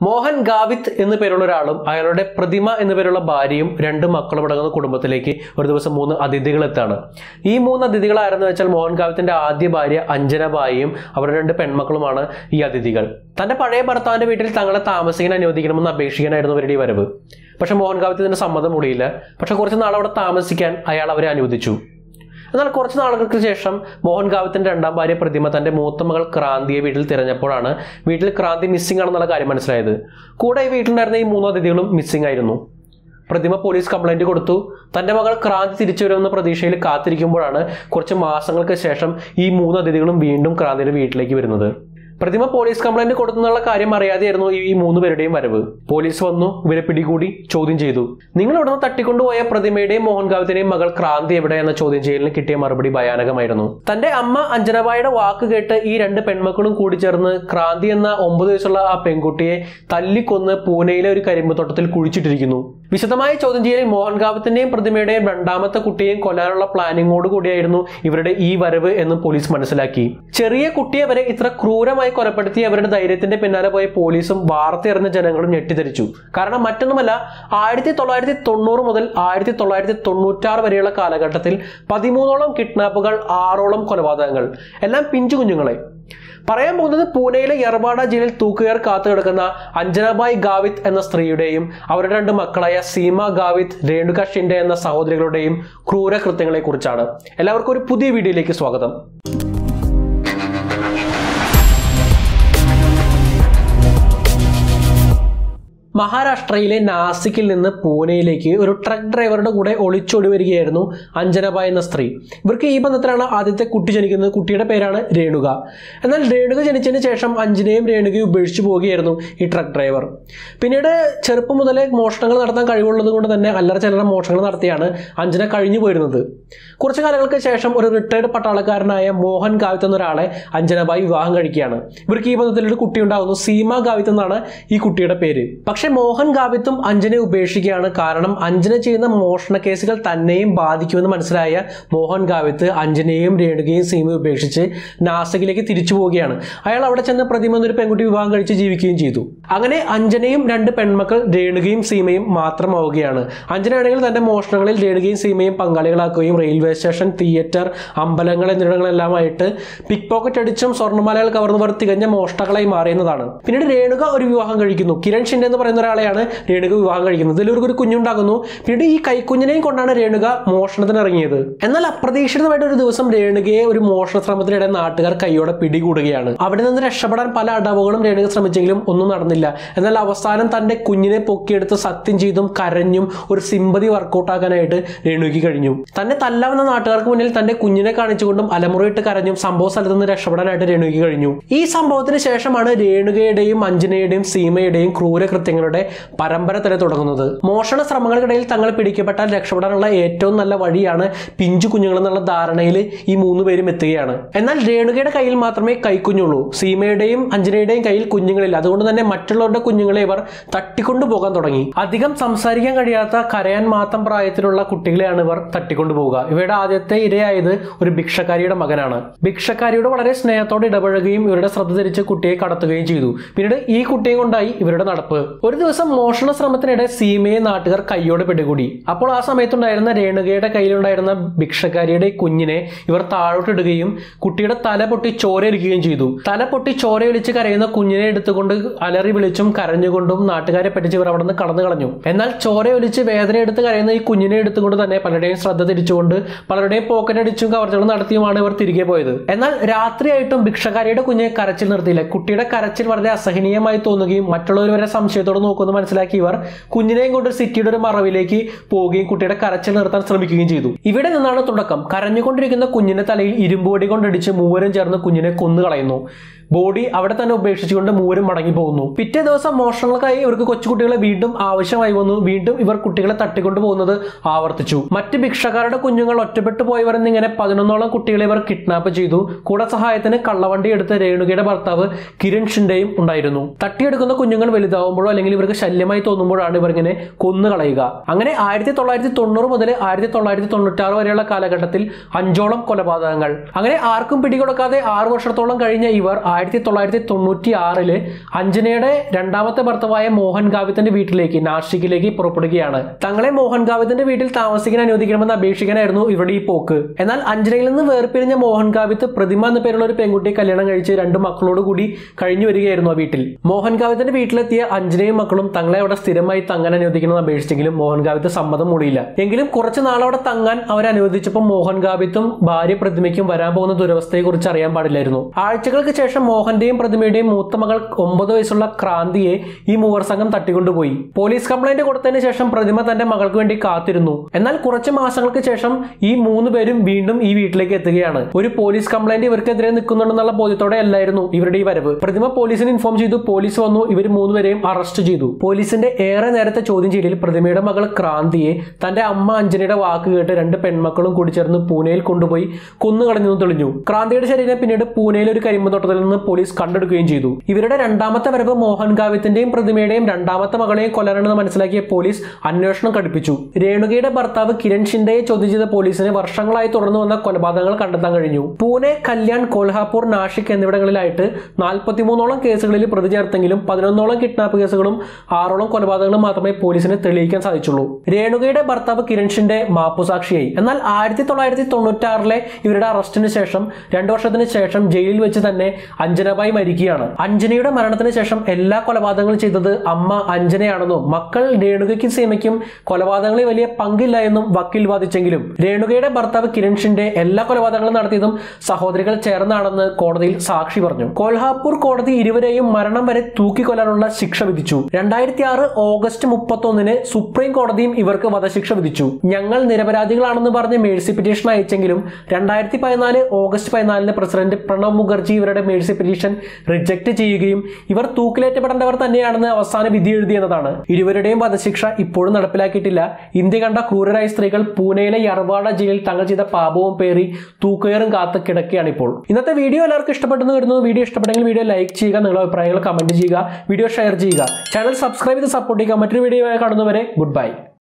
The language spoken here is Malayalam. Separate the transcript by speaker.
Speaker 1: മോഹൻ ഗാവിത്ത് എന്നു പേരുള്ള ഒരാളും അയാളുടെ പ്രതിമ എന്നു പേരുള്ള ഭാര്യയും രണ്ട് മക്കളും അടങ്ങുന്ന കുടുംബത്തിലേക്ക് ഒരു ദിവസം മൂന്ന് അതിഥികൾ എത്താണ് ഈ മൂന്ന് അതിഥികൾ ആരെന്ന് വെച്ചാൽ മോഹൻ ഗാവിത്തിന്റെ ആദ്യ ഭാര്യ അഞ്ജനബായിയും അവരുടെ രണ്ട് പെൺമക്കളുമാണ് ഈ അതിഥികൾ തന്റെ പഴയ ഭർത്താവിന്റെ വീട്ടിൽ തങ്ങളെ താമസിക്കാൻ അനുവദിക്കണമെന്ന് അപേക്ഷിക്കാനായിരുന്നു അവരുടെ ഈ വരവ് പക്ഷെ മോഹൻ ഗാവിത്ത് ഇതിന് സമ്മതം മൂടിയില്ല പക്ഷെ കുറച്ച് നാൾ അവിടെ താമസിക്കാൻ അയാൾ അവരെ അനുവദിച്ചു എന്നാൽ കുറച്ച് നാളുകൾക്ക് ശേഷം മോഹൻ ഗാവത്തിന്റെ രണ്ടാം ഭാര്യ പ്രതിമ തന്റെ മൂത്ത മകൾ ക്രാന്തിയെ വീട്ടിൽ തിരഞ്ഞപ്പോഴാണ് വീട്ടിൽ ക്രാന്തി മിസ്സിംഗ് ആണെന്നുള്ള കാര്യം മനസ്സിലായത് കൂടെ ഈ വീട്ടിലുണ്ടായിരുന്ന ഈ മൂന്ന് അതിഥികളും മിസ്സിംഗ് ആയിരുന്നു പ്രതിമ പോലീസ് കംപ്ലൈന്റ് കൊടുത്തു തന്റെ മകൾ ക്രാന്തി തിരിച്ചു വരുമെന്ന പ്രതീക്ഷയിൽ കാത്തിരിക്കുമ്പോഴാണ് കുറച്ച് മാസങ്ങൾക്ക് ശേഷം ഈ മൂന്ന് അതിഥികളും വീണ്ടും ക്രാന്തിയുടെ വീട്ടിലേക്ക് വരുന്നത് പ്രതിമ പോലീസ് കംപ്ലൈന്റ് കൊടുത്തെന്നുള്ള കാര്യം അറിയാതെയായിരുന്നു ഈ മൂന്ന് പേരുടെയും വരവ് പോലീസ് വന്നു ഇവരെ പിടികൂടി ചോദ്യം ചെയ്തു നിങ്ങൾ ഇവിടുന്ന് തട്ടിക്കൊണ്ടുപോയ പ്രതിമയുടെയും മോഹൻ ഗാവത്തിന്റെയും മകൾ ക്രാന്തി എവിടെ എന്ന ചോദ്യം ചെയ്യലിന് കിട്ടിയ മറുപടി ഭയാനകമായിരുന്നു തന്റെ അമ്മ അഞ്ജനബായുടെ വാക്ക് കേട്ട് ഈ രണ്ട് പെൺമക്കളും കൂടി ചേർന്ന് ക്രാന്തി എന്ന ഒമ്പത് വയസ്സുള്ള ആ പെൺകുട്ടിയെ തല്ലിക്കൊന്ന് പൂനെയിലെ ഒരു കരിമ്പ് തോട്ടത്തിൽ കുഴിച്ചിട്ടിരിക്കുന്നു വിശദമായ ചോദ്യം ചെയ്യലിൽ മോഹൻ ഗാവത്തിന്റെയും പ്രതിമയുടെയും രണ്ടാമത്തെ കുട്ടിയെയും കൊല്ലാനുള്ള പ്ലാനിങ്ങോട് കൂടിയായിരുന്നു ഇവരുടെ ഈ വരവ് എന്ന് പോലീസ് മനസ്സിലാക്കി ചെറിയ കുട്ടിയെ വരെ ഇത്ര ക്രൂരമായി കൊലപ്പെടുത്തി അവരുടെ ധൈര്യത്തിന്റെ പിന്നാലെ പോയ പോലീസും വാർത്തയറിഞ്ഞ ജനങ്ങളും ഞെട്ടിധരിച്ചു കാരണം മറ്റൊന്നുമല്ല ആയിരത്തി തൊള്ളായിരത്തി തൊണ്ണൂറ് മുതൽ ആയിരത്തി തൊള്ളായിരത്തി തൊണ്ണൂറ്റാറ് വരെയുള്ള കാലഘട്ടത്തിൽ പതിമൂന്നോളം കിഡ്നാപ്പുകൾ ആറോളം കൊലപാതകങ്ങൾ എല്ലാം പിഞ്ചു കുഞ്ഞുങ്ങളെ പറയാൻ പോകുന്നത് പൂനെയിലെ യർവാഡ ജയിലിൽ തൂക്കുകയർ കാത്തു കിടക്കുന്ന അഞ്ജനാബായ് ഗാവിത്ത് എന്ന സ്ത്രീയുടെയും അവരുടെ രണ്ട് മക്കളായ സീമ ഗാവിത്ത് രേണുക ഷിൻഡെ എന്ന സഹോദരികളുടെയും ക്രൂരകൃത്യങ്ങളെ കുറിച്ചാണ് എല്ലാവർക്കും ഒരു പുതിയ വീഡിയോയിലേക്ക് സ്വാഗതം മഹാരാഷ്ട്രയിലെ നാസിക്കിൽ നിന്ന് പൂനെയിലേക്ക് ഒരു ട്രക്ക് ഡ്രൈവറുടെ കൂടെ ഒളിച്ചോടി വരികയായിരുന്നു അഞ്ജനബായ് എന്ന സ്ത്രീ ഇവർക്ക് ഈ ബന്ധത്തിലാണ് ആദ്യത്തെ കുട്ടി ജനിക്കുന്നത് കുട്ടിയുടെ പേരാണ് രേണുക എന്നാൽ രേണുക ജനിച്ചതിന് ശേഷം അഞ്ജനയും രേണുകയും ഉപേക്ഷിച്ചു പോവുകയായിരുന്നു ഈ ട്രക്ക് ഡ്രൈവർ പിന്നീട് ചെറുപ്പം മുതലേ മോഷണങ്ങൾ നടത്താൻ കഴിവുള്ളത് കൊണ്ട് തന്നെ അല്ലറ ചില്ലറ മോഷണങ്ങൾ നടത്തിയാണ് അഞ്ജന കഴിഞ്ഞു പോയിരുന്നത് കുറച്ചു കാലങ്ങൾക്ക് ശേഷം ഒരു റിട്ടയർഡ് പട്ടാളക്കാരനായ മോഹൻ ഗാവിത്ത് എന്നൊരാളെ അഞ്ജനബായി വിവാഹം കഴിക്കുകയാണ് ഇവർക്ക് ഈ ബന്ധത്തിൽ ഒരു കുട്ടി ഉണ്ടാകുന്നു സീമ ഗാവിത്ത് എന്നാണ് ഈ കുട്ടിയുടെ പേര് പക്ഷെ മോഹൻ ഗാവിത്തും അഞ്ജനെ ഉപേക്ഷിക്കുകയാണ് കാരണം അഞ്ജന ചെയ്യുന്ന മോഷണ കേസുകൾ തന്നെയും ബാധിക്കുമെന്ന് മനസ്സിലായ മോഹൻ ഗാവിത്ത് അഞ്ജനെയും രേണുകയും സീമയും ഉപേക്ഷിച്ച് നാസിക്കിലേക്ക് തിരിച്ചു പോവുകയാണ് അയാൾ അവിടെ ചെന്ന് പ്രതിമ എന്നൊരു പെൺകുട്ടി വിവാഹം കഴിച്ച് ജീവിക്കുകയും ചെയ്തു അങ്ങനെ അഞ്ജനയും രണ്ട് പെൺമക്കൾ രേണുകയും സീമയും മാത്രമാവുകയാണ് അഞ്ജനയാണെങ്കിൽ തന്റെ മോഷണങ്ങളിൽ രേണുകയും സീമയും പങ്കാളികളാക്കുകയും റെയിൽവേ സ്റ്റേഷൻ തിയേറ്റർ അമ്പലങ്ങൾ എന്നിവിടങ്ങളെല്ലാമായിട്ട് പിക് പോക്കറ്റ് അടിച്ചും സ്വർണ്ണമാലകൾ കവർന്നവർ തികഞ്ഞ മോഷ്ടാക്കളായി മാറിയെന്നതാണ് പിന്നീട് രേണുക ഒരു വിവാഹം കഴിക്കുന്നു കിരൺ ഷിൻഡെ എന്ന് പറയുന്ന ഒരാളെയാണ് രേണുക വിവാഹം കഴിക്കുന്നത് ഇതിൽ ഒരു കുഞ്ഞുണ്ടാകുന്നു പിന്നീട് ഈ കൈക്കുഞ്ഞിനെയും കൊണ്ടാണ് രേണുക മോഷണത്തിന് ഇറങ്ങിയത് എന്നാൽ അപ്രതീക്ഷിതമായിട്ട് ഒരു ദിവസം രേണുകയെ ഒരു മോഷണ ശ്രമത്തിനിടെ നാട്ടുകാർ കൈയോടെ പിടികൂടുകയാണ് അവിടെ നിന്ന് രക്ഷപ്പെടാൻ പല അടവുകളും രേണുക ശ്രമിച്ചെങ്കിലും ഒന്നും നടന്നില്ല എന്നാൽ അവസാനം തന്റെ കുഞ്ഞിനെ പൊക്കിയെടുത്ത് സത്യം ചെയ്തും കരഞ്ഞും ഒരു സിമ്പതി വർക്കൗട്ട് ആക്കാനായിട്ട് രേണുക്ക് കഴിഞ്ഞു തന്നെ തല്ലാവുന്ന നാട്ടുകാർക്ക് മുന്നിൽ തന്റെ കുഞ്ഞിനെ കാണിച്ചുകൊണ്ടും അലമുറയിട്ട് കരഞ്ഞും സംഭവ സ്ഥലത്ത് നിന്ന് രക്ഷപ്പെടാനായിട്ട് രേണുക്ക് കഴിഞ്ഞു ഈ സംഭവത്തിന് ശേഷമാണ് രേണുകയുടെയും അഞ്ജനയുടെയും സീമയുടെയും ക്രൂരകൃത്യങ്ങളുടെ പരമ്പര തന്നെ തുടങ്ങുന്നത് മോഷണ ശ്രമങ്ങൾക്കിടയിൽ തങ്ങൾ പിടിക്കപ്പെട്ടാൽ രക്ഷപ്പെടാനുള്ള ഏറ്റവും നല്ല വഴിയാണ് പിഞ്ചു കുഞ്ഞുങ്ങൾ എന്നുള്ള ധാരണയിൽ ഈ മൂന്ന് പേരും എത്തുകയാണ് എന്നാൽ രേണുകയുടെ കയ്യിൽ മാത്രമേ കൈക്കുഞ്ഞുള്ളൂ സീമയുടെയും അഞ്ജനയുടെയും കയ്യിൽ കുഞ്ഞുങ്ങളില്ല അതുകൊണ്ട് തന്നെ മറ്റുള്ളവരുടെ കുഞ്ഞുങ്ങളെ ഇവർ തട്ടിക്കൊണ്ടു പോകാൻ തുടങ്ങി അധികം സംസാരിക്കാൻ കഴിയാത്ത കരയാൻ മാത്രം പ്രായത്തിലുള്ള കുട്ടികളെയാണ് ഇവർ തട്ടിക്കൊണ്ടു പോവുക ഇവയുടെ ആദ്യത്തെ ഇരയായത് ഒരു ഭിക്ഷക്കാരിയുടെ മകനാണ് ഭിക്ഷക്കാരിയോട് വളരെ സ്നേഹത്തോടെ ഇടപഴകുകയും ഇവരുടെ ശ്രദ്ധ തിരിച്ച് കുട്ടിയെ കടത്തുകയും ചെയ്തു പിന്നീട് ഈ കുട്ടിയെ കൊണ്ടായി ഇവരുടെ നടപ്പ് ഒരു ദിവസം മോഷണ ശ്രമത്തിനിടെ സീമയെ നാട്ടുകാർ കൈയോടെ പിടികൂടി അപ്പോൾ ആ സമയത്തുണ്ടായിരുന്ന രേണുകയുടെ കയ്യിലുണ്ടായിരുന്ന ഭിക്ഷക്കാരിയുടെ കുഞ്ഞിനെ ഇവർ താഴോട്ടിടുകയും കുട്ടിയുടെ തല പൊട്ടി ചോരയൊലിക്കുകയും ചെയ്തു തല പൊട്ടി ചോരയൊലിച്ച് കരയുന്ന കുഞ്ഞിനെ എടുത്തുകൊണ്ട് അലറി വിളിച്ചും കരഞ്ഞുകൊണ്ടും നാട്ടുകാരെ പറ്റിച്ച് ഇവർ അവിടെ നിന്ന് കടന്നു കളഞ്ഞു എന്നാൽ ചോരയൊലിച്ച് വേദന എടുത്ത് കരയുന്ന ഈ കുഞ്ഞിനെ എടുത്തുകൊണ്ട് തന്നെ പലരുടെയും ശ്രദ്ധ തിരിച്ചുകൊണ്ട് പലരുടെയും പോക്കറ്റ് അടിച്ചും കവർച്ചകൾ നടത്തിയുമാണ് ഇവർ തിരികെ പോയത് എന്നാൽ രാത്രിയായിട്ടും ഭിക്ഷക്കാരിയുടെ കുഞ്ഞെ കരച്ചിൽ നിർത്തിയില്ല കുട്ടിയുടെ കരച്ചിൽ വളരെ അസഹനീയമായി തോന്നുകയും മറ്റുള്ളവർ വരെ സംശയത്തോടെ നോക്കുമെന്ന് മനസ്സിലാക്കി ഇവർ കുഞ്ഞിനെയും കൊണ്ട് സിറ്റിയുടെ ഒരു മറവിലേക്ക് പോവുകയും കുട്ടിയുടെ കരച്ചിൽ നിർത്താൻ ശ്രമിക്കുകയും ചെയ്തു ഇവിടെ നിന്നാണ് തുടക്കം കരഞ്ഞുകൊണ്ടിരിക്കുന്ന കുഞ്ഞിന്റെ തലയിൽ ഇരുമ്പുപൊടി കൊണ്ടടിച്ച് മൂവരും ചേർന്ന് കുഞ്ഞിനെ കൊന്നു കളയുന്നു ബോഡി അവിടെ തന്നെ ഉപേക്ഷിച്ചുകൊണ്ട് മൂവരും മടങ്ങി പോകുന്നു പിറ്റേ ദിവസം മോഷണങ്ങൾക്കായി ഇവർക്ക് കൊച്ചുകുട്ടികളെ വീണ്ടും ആവശ്യമായി വന്നു വീണ്ടും ഇവർ കുട്ടികളെ തട്ടിക്കൊണ്ടു പോകുന്നത് ആവർത്തിച്ചു മറ്റ് ഭിക്ഷക്കാരുടെ കുഞ്ഞുങ്ങൾ ഒറ്റപ്പെട്ടു പോയവർ എന്നിങ്ങനെ പതിനൊന്നോളം കുട്ടികളെ ഇവർ കിഡ്നാപ്പ് ചെയ്തു കൂടെ സഹായത്തിന് കള്ളവണ്ടി എടുത്ത രേണുകയുടെ ഭർത്താവ് കിരൺ ഷിൻഡെയും ഉണ്ടായിരുന്നു തട്ടിയെടുക്കുന്ന കുഞ്ഞുങ്ങൾ വലുതാവുമ്പോഴോ അല്ലെങ്കിൽ ഇവർക്ക് ശല്യമായി തോന്നുമ്പോഴാണ് ഇവർ ഇങ്ങനെ കൊന്നുകളയുക അങ്ങനെ ആയിരത്തി തൊള്ളായിരത്തി തൊണ്ണൂറ് മുതൽ ആയിരത്തി തൊള്ളായിരത്തി തൊണ്ണൂറ്റാറ് വരെയുള്ള കാലഘട്ടത്തിൽ അഞ്ചോളം കൊലപാതകങ്ങൾ അങ്ങനെ ആർക്കും പിടികൊടുക്കാതെ ആറു വർഷത്തോളം കഴിഞ്ഞ ഇവർ ആയിരത്തി തൊള്ളായിരത്തി തൊണ്ണൂറ്റി ആറില് അഞ്ജനയുടെ രണ്ടാമത്തെ ഭർത്താവായ മോഹൻ ഗാവിത്തിന്റെ വീട്ടിലേക്ക് നാഷിക്കിലേക്ക് പുറപ്പെടുകയാണ് തങ്ങളെ മോഹൻ ഗാവിത്തിന്റെ വീട്ടിൽ താമസിക്കാൻ അനുവദിക്കണമെന്ന് അപേക്ഷിക്കാനായിരുന്നു ഇവരുടെ ഈ പോക്ക് എന്നാൽ അഞ്ജനയിൽ നിന്ന് വേർപിരിഞ്ഞ മോഹൻ ഗാവിത്ത് പ്രതിമ എന്ന പേരുള്ള ഒരു പെൺകുട്ടിയെ കല്യാണം കഴിച്ച് രണ്ട് മക്കളോട് കൂടി കഴിഞ്ഞു വരികയായിരുന്നു ആ വീട്ടിൽ മോഹൻ ഗാവിത്തിന്റെ വീട്ടിലെത്തിയ അഞ്ജനയും മക്കളും തങ്ങളെ അവിടെ സ്ഥിരമായി തങ്ങാൻ അനുവദിക്കണമെന്ന് അപേക്ഷിച്ചെങ്കിലും മോഹൻ ഗാവിത്ത് സമ്മതം മൂടിയില്ല എങ്കിലും കുറച്ച് നാൾ അവിടെ തങ്ങാൻ അവർ അനുവദിച്ചപ്പോൾ മോഹൻ ഗാവിത്തും ഭാര്യ പ്രതിമയ്ക്കും വരാൻ പോകുന്ന ദുരവസ്ഥയെക്കുറിച്ച് അറിയാൻ പാടില്ലായിരുന്നു ആഴ്ചകൾക്ക് ശേഷം മോഹന്റെയും പ്രതിമയുടെയും മൂത്ത മകൾ ഒമ്പത് വയസ്സുള്ള ക്രാന്തിയെ ഈ മൂവർ സംഘം തട്ടിക്കൊണ്ടുപോയി പോലീസ് കംപ്ലൈന്റ് കൊടുത്തതിന് ശേഷം പ്രതിമ തന്റെ മകൾക്ക് വേണ്ടി കാത്തിരുന്നു എന്നാൽ കുറച്ച് മാസങ്ങൾക്ക് ശേഷം ഈ മൂന്ന് പേരും വീണ്ടും ഈ വീട്ടിലേക്ക് എത്തുകയാണ് ഒരു പോലീസ് കംപ്ലൈന്റ് ഇവർക്കെതിരെ നിൽക്കുന്നുണ്ടെന്നുള്ള ബോധ്യത്തോടെ അല്ലായിരുന്നു ഇവരുടെ ഈ വരവ് പ്രതിമ പോലീസിന് ഇൻഫോം ചെയ്തു പോലീസ് വന്നു ഇവർ മൂന്നുപേരെയും അറസ്റ്റ് ചെയ്തു പോലീസിന്റെ ഏറെ നേരത്തെ ചോദ്യം ചെയ്യലിൽ പ്രതിമയുടെ മകൾ ക്രാന്തിയെ തന്റെ അമ്മ അഞ്ജനയുടെ വാക്ക് കേട്ട് രണ്ട് പെൺമക്കളും കൂടി ചേർന്ന് പൂനെയിൽ കൊണ്ടുപോയി കൊന്നുകളഞ്ഞു തെളിഞ്ഞു ക്രാന്തിയുടെ ശരീരം പിന്നീട് പൂനെയിലെ ഒരു കരിമ്പ് തോട്ടത്തിൽ നിന്ന് പോലീസ് കണ്ടെടുക്കുകയും ചെയ്തു ഇവരുടെ രണ്ടാമത്തെ വരവ് മോഹൻ ഗാവിത്തിന്റെയും പ്രതിമയുടെയും രണ്ടാമത്തെ മകളെയും കൊല്ലാനാണെന്ന് മനസ്സിലാക്കിയ പോലീസ് അന്വേഷണം കടുപ്പിച്ചു രേണുകയുടെ ഭർത്താവ് കിരൺ ഷിൻഡയെ ചോദ്യം ചെയ്ത പോലീസിന് വർഷങ്ങളായി തുടർന്നു വന്ന കൊലപാതകങ്ങൾ കണ്ടെത്താൻ കഴിഞ്ഞു പൂനെ കല്യാൺ കോൽഹാപൂർ നാഷിക് എന്നിവിടങ്ങളിലായിട്ട് നാൽപ്പത്തിമൂന്നോളം കേസുകളിൽ പ്രതി ചേർത്തെങ്കിലും പതിനൊന്നോളം കിഡ്നാപ്പ് കേസുകളും ആറോളം കൊലപാതകങ്ങളും മാത്രമേ പോലീസിന് തെളിയിക്കാൻ സാധിച്ചുള്ളൂ രേണുകയുടെ ഭർത്താവ് കിരൺ ഷിൻഡെ മാപ്പുസാക്ഷിയായി എന്നാൽ ആയിരത്തി തൊള്ളായിരത്തി തൊണ്ണൂറ്റാറിലെ ഇവരുടെ അറസ്റ്റിന് ശേഷം രണ്ടു വർഷത്തിന് ശേഷം ജയിലിൽ വെച്ച് തന്നെ അഞ്ജനബായി മരിക്കുകയാണ് അഞ്ജനയുടെ മരണത്തിന് ശേഷം എല്ലാ കൊലപാതകങ്ങളും ചെയ്തത് അമ്മ അഞ്ജനയാണെന്നും മക്കൾ രേണുകയ്ക്കും സീമയ്ക്കും കൊലപാതകങ്ങളിൽ വലിയ പങ്കില്ല എന്നും വക്കീൽ വാദിച്ചെങ്കിലും രേണുകയുടെ ഭർത്താവ് കിരൺ ഷിൻഡെ എല്ലാ കൊലപാതകങ്ങളും നടത്തിയതും സഹോദരികൾ ചേർന്നാണെന്ന് കോടതിയിൽ സാക്ഷി പറഞ്ഞു കോൽഹാപൂർ കോടതി ഇരുവരെയും മരണം വരെ തൂക്കിക്കൊല്ലാനുള്ള ശിക്ഷ വിധിച്ചു രണ്ടായിരത്തി ആറ് ഓഗസ്റ്റ് മുപ്പത്തൊന്നിന് സുപ്രീം കോടതിയും ഇവർക്ക് വധശിക്ഷ വിധിച്ചു ഞങ്ങൾ നിരപരാധികളാണെന്ന് പറഞ്ഞ് മേഴ്സി പിറ്റീഷൻ അയച്ചെങ്കിലും രണ്ടായിരത്തി പതിനാല് ഓഗസ്റ്റ് പതിനാലിന് പ്രസിഡന്റ് പ്രണബ് മുഖർജി ഇവരുടെ മേഴ്സി പിറ്റീഷൻ റിജക്ട് ചെയ്യുകയും ഇവർ തൂക്കിലേറ്റപ്പെടേണ്ടവർ തന്നെയാണെന്ന് അവസാന വിധി എഴുതി എന്നതാണ് ഇരുവരുടെയും വധശിക്ഷ ഇപ്പോഴും നടപ്പിലാക്കിയിട്ടില്ല ഇന്ത്യ കണ്ട ക്രൂരരായ സ്ത്രീകൾ പൂനെയിലെ യർവാഡ ജയിലിൽ തങ്ങൾ ചെയ്ത പാപവും പേറി തൂക്കുകയറും കാത്ത് കിടക്കുകയാണ് ഇപ്പോൾ ഇന്നത്തെ വീഡിയോ എല്ലാവർക്കും ഇഷ്ടപ്പെട്ടെന്ന് വരുന്നു വീഡിയോ ഇഷ്ടപ്പെട്ടെങ്കിൽ വീഡിയോ ലൈക്ക് ചെയ്യുക നിങ്ങളുടെ അഭിപ്രായങ്ങൾ കമന്റ് ചെയ്യുക വീഡിയോ ഷെയർ ചെയ്യുക ചാനൽ സബ്സ്ക്രൈബ് ചെയ്ത് സപ്പോർട്ട് ചെയ്യുക മറ്റൊരു വീഡിയോ കാണുന്നവരെ ഗുഡ് ബൈ